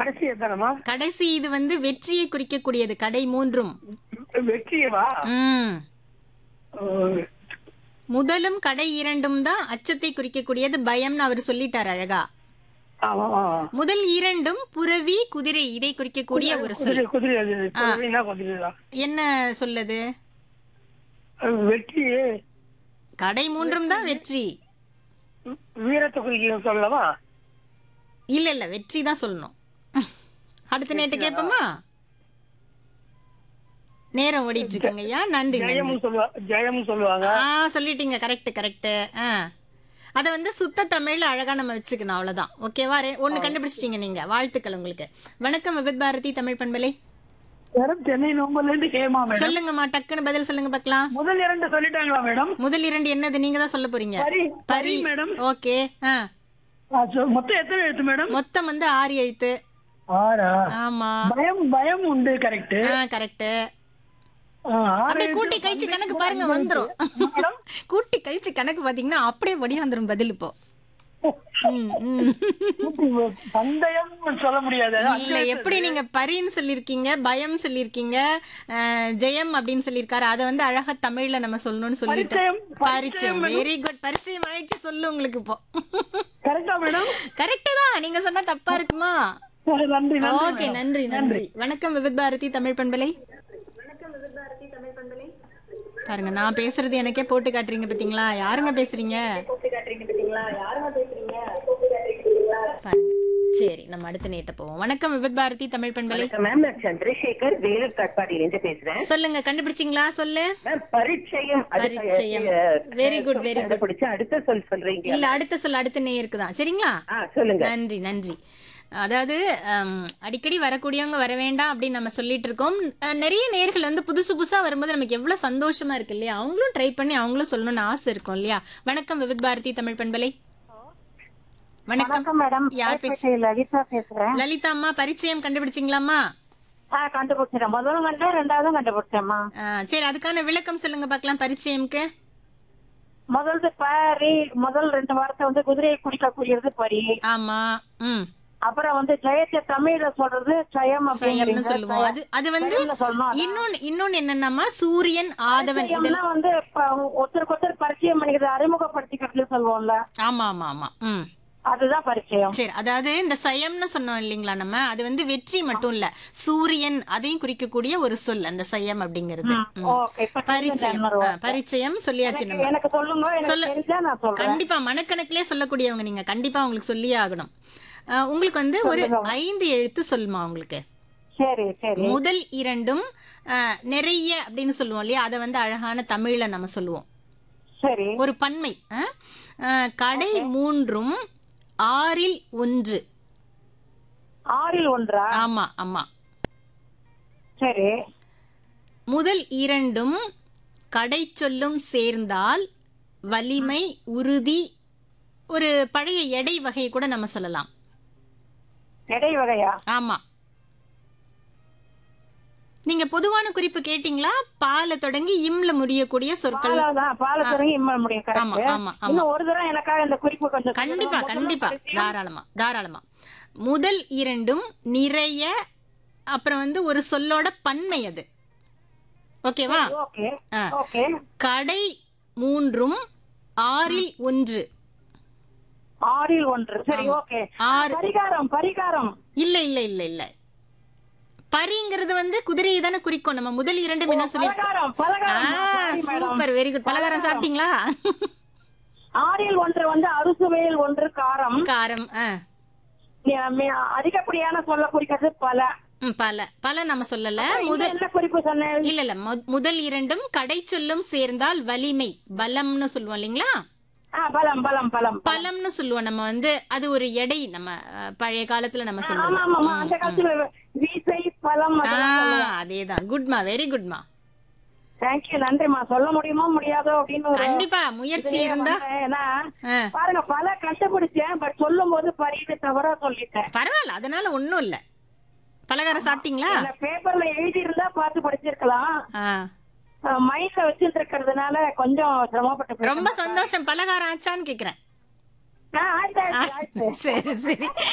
கடைசி எத்தனமா கடைசி இது வந்து வெற்றியை குறிக்கக்கூடியது கடை மூன்றும் வெற்றியவா ம் முதலும் கடை இரண்டும் தான் அச்சத்தை குறிக்கக்கூடியது பயம்னு அவர் சொல்லிட்டார் அழகா ஆமா ஆமா முதல் இரண்டும் புறவி குதிரை இதை குறிக்கக்கூடிய ஒரு சொல் குதிரை குதிரை அது குதிரைனா குதிரைதான் என்ன சொல்லுது வெற்றி கடை மூன்றும் தான் வெற்றி வீரத்தை குறிக்க சொல்லவா இல்ல இல்ல வெற்றி தான் சொல்லணும் அடுத்த நேட்டு கேட்போமா நேரம் ஓடிட்டு இருக்குங்க ஐயா நன்றி நன்றி ஜெயம் சொல்லுவா ஜெயம் சொல்லுவாங்க ஆ சொல்லிட்டீங்க கரெக்ட் கரெக்ட் ஆ அதை வந்து சுத்த தமிழ்ல அழகா நம்ம வச்சுக்கணும் அவ்வளவுதான் ஓகேவா ரெ- ஒண்ணு கண்டுபிடிச்சிட்டீங்க நீங்க வாழ்த்துக்கள் உங்களுக்கு வணக்கம் விபத் பாரதி தமிழ் பண்பலை மேடம் சென்னை நோம்பல்ல இருந்து கேமா மேடம் சொல்லுங்கம்மா டக்குன்னு பதில் சொல்லுங்க பார்க்கலாம் முதல் இரண்டு சொல்லிட்டாங்களா மேடம் முதல் இரண்டு என்னது நீங்க தான் சொல்ல போறீங்க பரி பரி பரி மேடம் ஓகே ஆ ஆ, சொ- மொத்தம் எத்தனை எழுத்து மேடம் மொத்தம் வந்து ஆறு எழுத்து ஆறா ஆமா பயம் பயம் உண்டு கரெக்ட் ஆ கரெக்ட் அப்படியே கூட்டி கழிச்சு கணக்கு பாருங்க வந்துரும் கூட்டி கழிச்சு கணக்கு பாத்தீங்கன்னா அப்படியே வடி வந்துரும் பதில் இப்போ ம், ம். பந்தயம் சொல்ல முடியாது இல்ல எப்படி நீங்க பரின்னு சொல்லிருக்கீங்க பயம் சொல்லிருக்கீங்க அஹ், ஜெயம் அப்படின்னு சொல்லியிருக்காரு அதை வந்து அழகா தமிழ்ல நம்ம சொல்லணும்னு சொல்லிட்டேன் பரிச்சயம், பரிச்சயம் வெரி குட் பரிச்சயம் ஆயிடுச்சு சொல்லு உங்களுக்கு இப்போ கரெக்டா மேடம் கரெக்ட் தான் நீங்க சொன்னா தப்பா இருக்குமா நன்றி நன்றி ஓகே நன்றி நன்றி வணக்கம் விவித் பாரதி தமிழ் பண்பலை பாருங்க நான் பேசுறது எனக்கே போட்டு காட்டுறீங்க பாத்தீங்களா யாருங்க பேசுறீங்க பாருங்க. சரி நம்ம அடுத்த நேட்ட போவோம் வணக்கம் விவித் பாரதி தமிழ் பண்பலை மேம் நான் சந்திரசேகர் வேலூர் காட்பாடியிலிருந்து பேசுறேன் சொல்லுங்க கண்டுபிடிச்சிங்களா சொல்லு மேம் பரிச்சயம் அது- பரிச்சயம். அஹ், Very good, very good. கண்டுபிடிச்சு அடுத்த சொல் சொல்றீங்க இல்ல அடுத்த சொல் அடுத்த நேயருக்கு தான் சரிங்களா ஆ சொல்லுங்க நன்றி நன்றி அதாவது ஹம், அடிக்கடி வரக்கூடியவங்க வர வேண்டாம் அப்படின்னு நம்ம சொல்லிட்டு இருக்கோம் அஹ், நிறைய நேர்கள் வந்து புதுசு புதுசா வரும்போது நமக்கு எவ்வளவு சந்தோஷமா இருக்கு இல்லையா அவங்களும் ட்ரை பண்ணி அவங்களும் சொல்லணும்னு ஆசை இருக்கும் இல்லையா வணக்கம் விவித் பாரதி தமிழ் பண்பலை வணக்கம் வணக்கம் மேடம் யார் பேசு பேசுறேன் லலிதா பேசுறேன் லலிதா அம்மா பரிச்சயம் கண்டுபிடிச்சிங்களாம்மா ஆ கண்டுபிடிச்சிட்டேன் முதலும் கண்டேன் ரெண்டாவதும் கண்டுபிடிச்சேம்மா அஹ், சரி அதுக்கான விளக்கம் சொல்லுங்க பார்க்கலாம் பரிச்சயம்க்கு முதல்து பரி முதல் ரெண்டு வார்த்தை வந்து குதிரையை குடிக்கக்கூடியது பரி ஆமா ம் அப்புறம் வந்து ஜெயத்தை தமிழ்ல சொல்றது ஜெயம் சயம்னு அப்படிங்கிறீங்க சொல்லுவோம் அது அது வந்து ஜெயம்னு சொல்லணும் இன்னொன்னு இன்னொன்னு என்னன்னாமா சூரியன் ஆதவன் இதெல்லாம் ஜெயம்னா வந்து இப்ப ஒருத்தருக்கு ஒருத்தர் பரிச்சயம் பண்ணிக்கிறது அறிமுகப்படுத்திக்கிறது சொல்லுவோம்ல ஆமா ஆமா ஆமா ம் அதுதான் பரிச்சயம் சரி அதாவது இந்த சயம்னு சொன்னோம் இல்லைங்களா நம்ம அது வந்து வெற்றி மட்டும் இல்ல சூரியன் அதையும் குறிக்கக்கூடிய ஒரு சொல் அந்த சயம் அப்படிங்கிறது ம். ஓகே இப்ப பரிச்சயம் இன்னொரு ஆ, வார்த்தை. பரிச்சயம் சொல்லியாச்சு நம்ம எனக்கு சொல்லுங்க எனக்கு சொல்ல- தெரிஞ்சா நான் சொல்றேன் கண்டிப்பா மனக்கணக்கிலே சொல்லக்கூடியவங்க நீங்க கண்டிப்பா உங்களுக்கு சொல்லியே ஆகணும் ஆ, உங்களுக்கு வந்து ஒரு ஐந்து எழுத்து சொல்லுமா உங்களுக்கு சரி சரி முதல் இரண்டும் ஆ, நிறைய அப்படின்னு சொல்லுவோம் இல்லையா அதை வந்து அழகான தமிழ்ல நம்ம சொல்லுவோம் சரி ஒரு பன்மை ஆ? ஆ, கடை மூன்றும் ஆறில் ஒன்று ஆறில் ஒன்றா ஆமா ஆமா சரி முதல் இரண்டும் கடை சொல்லும் சேர்ந்தால் வலிமை உறுதி ஒரு பழைய எடை வகை கூட நம்ம சொல்லலாம் இடை வகையா ஆமா நீங்க பொதுவான குறிப்பு கேட்டீங்களா பால தொடங்கி இம்ல முடியக்கூடிய சொற்கள் பாலதான் பால தொடங்கி இம்மல் முடியும் ஆமா கரெக்ட் ஆமா ஆமா இன்னும் ஒரு தடவை எனக்காக இந்த குறிப்பு கொஞ்சம் கண்டிப்பா கண்டிப்பா தாராளமா தாராளமா முதல் இரண்டும் நிறைய அப்புறம் வந்து ஒரு சொல்லோட பன்மை அது ஓகேவா ஓகே ஆ. ஓகே கடை மூன்றும் ஆறில் ஒன்று ஆறில் ஒன்று சரி ஓகே ஆறு பரிகாரம் பரிகாரம் இல்ல இல்ல இல்ல இல்ல பரிங்கிறது வந்து குதிரையை தானே குறிக்கும் நம்ம முதல் இரண்டும் என்ன சொல்லிருக்கோம் பலகாரம் பலகாரம் sorry madam. Super very good பலகாரம் சாப்பிட்டீங்களா ஆறில் ஒன்று வந்து அறுசுவையில் ஒன்று காரம் காரம் ஆ. மி- மி- அதிகப்படியான சொல்ல குறிக்கிறது பல ம், பல பல நம்ம சொல்லல இது முதல் என்ன குறிப்பு சொன்னேன் இல்ல இல்ல மு- முதல் இரண்டும் கடை சொல்லும் சேர்ந்தால் வலிமை பலம்னு சொல்லுவோம் இல்லைங்களா ஆ, பலம் பலம் பலம் பலம்னு சொல்லுவோம் நம்ம வந்து அது ஒரு எடை நம்ம அஹ், பழைய காலத்துல நம்ம ஆமா சொல்றது ஆமா ஆமா அந்த காலத்துல வீசை பலம் ஆ அதேதான் குட்மா வெரி குட்மா தேங்க்யூ நன்றிம்மா சொல்ல முடியுமோ முடியாதோ அப்படின்னு ஒரு கண்டிப்பா முயற்சி இதுலயே இருந்தா வந்தேன். ஏன்னா ஆ, பாருங்க பல கண்டுபிடிச்சேன் பட் சொல்லும் போது பரிவு தவறா சொல்லிட்டேன் பரவாயில்ல அதனால ஒண்ணும் இல்ல பலகாரம் சாப்பிட்டீங்களா இந்த பேப்பர்ல எழுதி இருந்தா பார்த்து படிச்சிருக்கலாம் ஆ மைண்ட்ல வச்சுட்டு இருக்கிறதுனால கொஞ்சம் சிரமப்பட்டு போயிட்டேன். ரொம்ப சந்தோஷம் பலகாரம் ஆச்சான்னு கேக்குறேன் ஆ, ஆயிடுச்சு, ஆயிடுச்சு, ஆயிடுச்சு. சரி சரி